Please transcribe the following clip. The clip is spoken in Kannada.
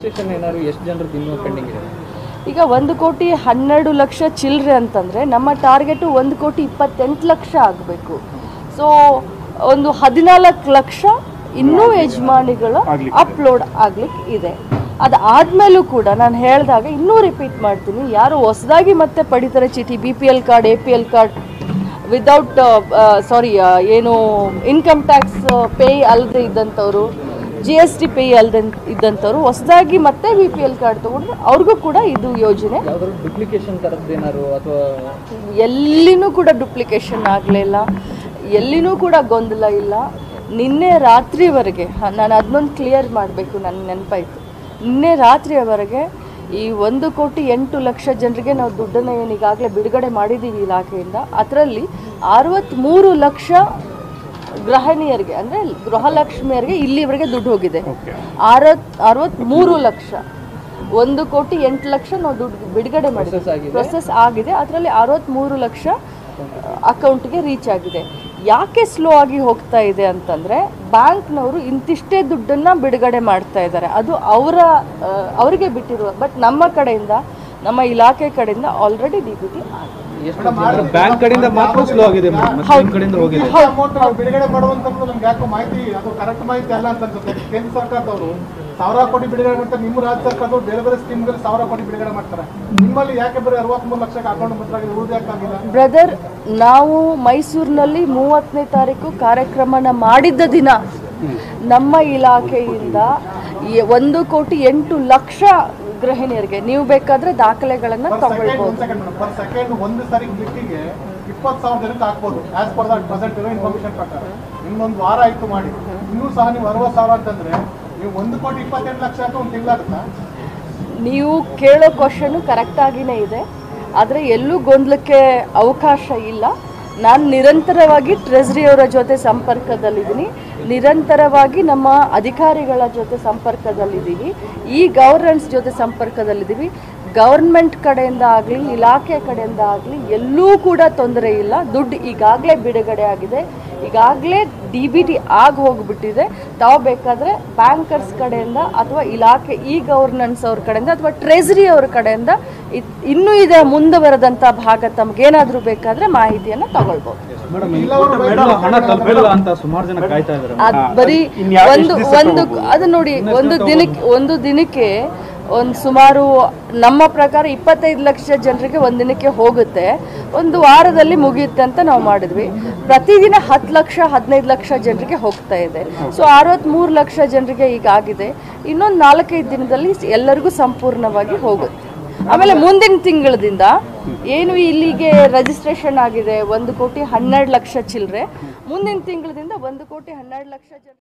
ಸ್ಟೇಷನ್ ಏನಾದ್ರು ಎಷ್ಟು ಜನರದ್ದು ಇನ್ನೂ ಪೆಂಡಿಂಗ್ ಇದೆ ಈಗ ಒಂದು ಕೋಟಿ ಹನ್ನೆರಡು ಲಕ್ಷ ಚಿಲ್ಲರೆ ಅಂತಂದರೆ ನಮ್ಮ ಟಾರ್ಗೆಟು ಒಂದು ಕೋಟಿ ಇಪ್ಪತ್ತೆಂಟು ಲಕ್ಷ ಆಗಬೇಕು ಸೊ ಒಂದು ಹದಿನಾಲ್ಕು ಲಕ್ಷ ಇನ್ನೂ ಯಜಮಾನಿಗಳು ಅಪ್ಲೋಡ್ ಆಗ್ಲಿಕ್ಕೆ ಇದೆ ಅದಾದಮೇಲೂ ಕೂಡ ನಾನು ಹೇಳಿದಾಗ ಇನ್ನೂ ರಿಪೀಟ್ ಮಾಡ್ತೀನಿ ಯಾರು ಹೊಸದಾಗಿ ಮತ್ತೆ ಪಡಿತಾರೆ ಚೀಟಿ B P L card A P L card without sorry ಏನು ಇನ್ಕಮ್ ಟ್ಯಾಕ್ಸ್ ಪೇ ಅಲ್ಲದೆ ಇದ್ದಂಥವ್ರು ಜಿ ಎಸ್ ಟಿ ಪೇ ಅಲ್ಲದೆ ಇದ್ದಂಥವ್ರು ಹೊಸದಾಗಿ ಮತ್ತೆ ಬಿ ಪಿ ಎಲ್ ಕಾರ್ಡ್ ತೊಗೊಂಡ್ರೆ ಅವ್ರಿಗೂ ಕೂಡ ಇದು ಯೋಜನೆ ಯಾವ್ದಾದ್ರು ಡುಪ್ಲಿಕೇಶನ್ ಥರದ್ದು ಏನಾದ್ರು ಅಥವಾ ಎಲ್ಲಿನೂ ಕೂಡ ಡುಪ್ಲಿಕೇಶನ್ ಆಗಲಿಲ್ಲ ಎಲ್ಲಿನೂ ಕೂಡ ಗೊಂದಲ ಇಲ್ಲ ನಿನ್ನೆ ರಾತ್ರಿವರೆಗೆ ಹ- ನಾನು ಅದನ್ನೊಂದು ಕ್ಲಿಯರ್ ಮಾಡಬೇಕು ನನ್ನ ನೆನಪಾಯಿತು ನಿನ್ನೆ ರಾತ್ರಿಯವರೆಗೆ ಈ ಒಂದು ಕೋಟಿ ಎಂಟು ಲಕ್ಷ ಜನರಿಗೆ ನಾವು ದುಡ್ಡನ್ನು ಏನು ಈಗಾಗಲೇ ಬಿಡುಗಡೆ ಮಾಡಿದ್ದೀವಿ ಇಲಾಖೆಯಿಂದ ಅದರಲ್ಲಿ ಅರವತ್ತ್ಮೂರು ಲಕ್ಷ ಗೃಹಿಣಿಯರಿಗೆ ಅಂದರೆ ಗೃಹಲಕ್ಷ್ಮಿಯರಿಗೆ ಇಲ್ಲಿವರೆಗೆ ದುಡ್ಡು ಹೋಗಿದೆ ಅರವತ್ ಅರವತ್ತ್ಮೂರು ಲಕ್ಷ ಒಂದು ಕೋಟಿ ಎಂಟು ಲಕ್ಷ ನಾವು ದುಡ್ಡು ಬಿಡುಗಡೆ ಮಾಡಿದ್ದೀವಿ ಪ್ರೊಸೆಸ್ ಆಗಿದೆ ಅದರಲ್ಲಿ ಅರವತ್ತ್ಮೂರು ಲಕ್ಷ ಅಕೌಂಟ್ಗೆ ರೀಚ್ ಆಗಿದೆ ಯಾಕೆ ಸ್ಲೋ ಆಗಿ ಹೋಗ್ತಾ ಇದೆ ಅಂತಂದರೆ ಬ್ಯಾಂಕ್ನವರು ಇಂತಿಷ್ಟೇ ದುಡ್ಡನ್ನು ಬಿಡುಗಡೆ ಮಾಡ್ತಾ ಇದ್ದಾರೆ ಅದು ಅವರ ಆ, ಅವರಿಗೆ ಬಿಟ್ಟಿರುವ ಬಟ್ ನಮ್ಮ ಕಡೆಯಿಂದ ನಮ್ಮ ಇಲಾಖೆ ಕಡೆಯಿಂದ ಆಲ್ರೆಡಿ ಡಿ ಬಿ ಟಿ ಆಗಿದೆ ಎಷ್ಟು ಬ್ಯಾಂಕ್ ಕಡೆಯಿಂದ ಮಾತ್ರ ಸ್ಲೋ ಆಗಿದೆ ಮೇಡಮ್ ಮತ್ತೆ ನಿಮ್ ಕಡೆಯಿಂದ ಹೋಗಿದೆ ಅಮೌಂಟ್ ಬಿಡುಗಡೆ ಮಾಡುವಂತದ್ದು ನಮ್ಗೆ ಯಾಕೋ ಮಾಹಿತಿ ಅದು ಕರೆಕ್ಟ್ ಮಾಹಿತಿ ಅಲ್ಲ ಅಂತ ಅನ್ಸುತ್ತೆ ಕೇಂದ್ರ ಸರ್ಕಾರದವರು ಸಾವಿರ ಕೋಟಿ ಬಿಡುಗಡೆ ಮಾಡ್ತಾರೆ ನಿಮ್ಮ ರಾಜ್ಯ ಸರ್ಕಾರದವರು ಬೇರೆ ಬೇರೆ ಸ್ಕೀಮ್ಗಳು ಸಾವಿರ ಕೋಟಿ ಬಿಡುಗಡೆ ಮಾಡ್ತಾರೆ ನಿಮ್ಮಲ್ಲಿ ಯಾಕೆ ಬರೀ ಅರವತ್ಮೂರು ಲಕ್ಷಕ್ಕೆ ಅಕೌಂಟ್ ಮುದ್ರಾಗಿದೆ ಉಳಿದು ಯಾಕಾಗಿಲ್ಲ ಬ್ರದರ್ ನಾವು ಮೈಸೂರಿನಲ್ಲಿ ಮೂವತ್ತನೇ ತಾರೀಕು ಕಾರ್ಯಕ್ರಮನ ಮಾಡಿದ್ದ ದಿನ ನಮ್ಮ ಇಲಾಖೆಯಿಂದ ಈ ಒಂದು ಕೋಟಿ ಎಂಟು ಲಕ್ಷ ಗೃಹಿಣಿಯರಿಗೆ ನೀವು ಬೇಕಾದ್ರೆ ದಾಖಲೆಗಳನ್ನು ತಗೊಳ್ಬೋದು ಸೆಕೆಂಡ್ ಪರ್ ಸೆಕೆಂಡ್ ಒಂದು ಸರಿ ಕ್ಲಿಕ್ಕಿಗೆ ಇಪ್ಪತ್ತು ಸಾವಿರ ಜನಕ್ಕೆ ಹಾಕ್ಬೋದು ಆಸ್ ಪರ್ ದಟ್ ಪ್ರೆಸೆಂಟ್ ಇರೋ ಇನ್ಫಾರ್ಮೇಶನ್ ಪ್ರಕಾರ ಇನ್ನೊಂದು ವಾರ ಆಯ್ತು ಮಾಡಿ ಇನ್ನೂ ಸಹ ನೀವು ಅರವತ್ತು ಸಾವಿರ ಅಂತಂದ್ರೆ ನೀವು ಒಂದು ಕೋಟಿ ಇಪ್ಪತ್ತೆಂಟು ಲಕ್ಷ ಅಂತ ಒಂದು ತಿಂಗಳಾಗುತ್ತಾ ನೀವು ಕೇಳೋ ಕ್ವಶನು ಕರೆಕ್ಟಾಗಿಯೇ ಇದೆ ಆದರೆ ಎಲ್ಲೂ ಗೊಂದಲಕ್ಕೆ ಅವಕಾಶ ಇಲ್ಲ ನಾನು ನಿರಂತರವಾಗಿ ಟ್ರೆಸ್ರಿಯವರ ಜೊತೆ ಸಂಪರ್ಕದಲ್ಲಿದ್ದೀನಿ ನಿರಂತರವಾಗಿ ನಮ್ಮ ಅಧಿಕಾರಿಗಳ ಜೊತೆ ಸಂಪರ್ಕದಲ್ಲಿದ್ದೀವಿ ಈ ಗವರ್ನೆನ್ಸ್ ಜೊತೆ ಸಂಪರ್ಕದಲ್ಲಿದ್ದೀವಿ ಗೌರ್ಮೆಂಟ್ ಕಡೆಯಿಂದ ಆಗಲಿ ಇಲಾಖೆ ಕಡೆಯಿಂದ ಆಗಲಿ ಎಲ್ಲೂ ಕೂಡ ತೊಂದರೆ ಇಲ್ಲ ದುಡ್ಡು ಈಗಾಗಲೇ ಬಿಡುಗಡೆ ಆಗಿದೆ ಈಗಾಗಲೇ ಡಿ ಬಿ ಟಿ ಆಗಿ ಹೋಗ್ಬಿಟ್ಟಿದೆ ತಾವು ಬೇಕಾದರೆ ಬ್ಯಾಂಕರ್ಸ್ ಕಡೆಯಿಂದ ಅಥವಾ ಇಲಾಖೆ ಇ ಗವರ್ನೆನ್ಸ್ ಅವ್ರ ಕಡೆಯಿಂದ ಅಥವಾ ಟ್ರೆಜರಿ ಅವ್ರ ಕಡೆಯಿಂದ ಇದ್- ಇನ್ನೂ ಇದೆ ಮುಂದುವರೆದಂಥ ಭಾಗ ತಮಗೇನಾದರೂ ಬೇಕಾದರೆ ಮಾಹಿತಿಯನ್ನು ತಗೊಳ್ಬೋದು ಮೇಡಮ್ ಮೇಡಮ್ ಹಣ ತಲುಪಿಲ್ಲ ಅಂತ ಸುಮಾರು ಜನ ಕಾಯ್ತಾ ಇದ್ದಾರೆ ಅದ್ ಬರೀ ಒಂದು ಒಂದು ಅದು ನೋಡಿ ಒಂದು ದಿನಕ್ಕೆ ಒಂದು ದಿನಕ್ಕೆ ಒಂದು ಸುಮಾರು ನಮ್ಮ ಪ್ರಕಾರ ಇಪ್ಪತ್ತೈದು ಲಕ್ಷ ಜನರಿಗೆ ಒಂದು ದಿನಕ್ಕೆ ಹೋಗುತ್ತೆ ಒಂದು ವಾರದಲ್ಲಿ ಮುಗಿಯುತ್ತೆ ಅಂತ ನಾವು ಮಾಡಿದ್ವಿ ಪ್ರತಿದಿನ ಹತ್ತು ಲಕ್ಷ ಹದಿನೈದು ಲಕ್ಷ ಜನರಿಗೆ ಹೋಗ್ತಾ ಇದೆ ಸೊ ಅರವತ್ತ್ಮೂರು ಲಕ್ಷ ಜನರಿಗೆ ಈಗ ಆಗಿದೆ ಇನ್ನೊಂದು ನಾಲ್ಕೈದು ದಿನದಲ್ಲಿ ಎಲ್ಲರಿಗೂ ಸಂಪೂರ್ಣವಾಗಿ ಹೋಗುತ್ತೆ ಆಮೇಲೆ ಮುಂದಿನ ತಿಂಗಳದಿಂದ ಏನು ಇಲ್ಲಿಗೆ ರಿಜಿಸ್ಟ್ರೇಷನ್ ಆಗಿದೆ ಒಂದು ಕೋಟಿ ಹನ್ನೆರಡು ಲಕ್ಷ ಚಿಲ್ಲರೆ ಮುಂದಿನ ತಿಂಗಳದಿಂದ ಒಂದು ಕೋಟಿ ಹನ್ನೆರಡು ಲಕ್ಷ ಜನ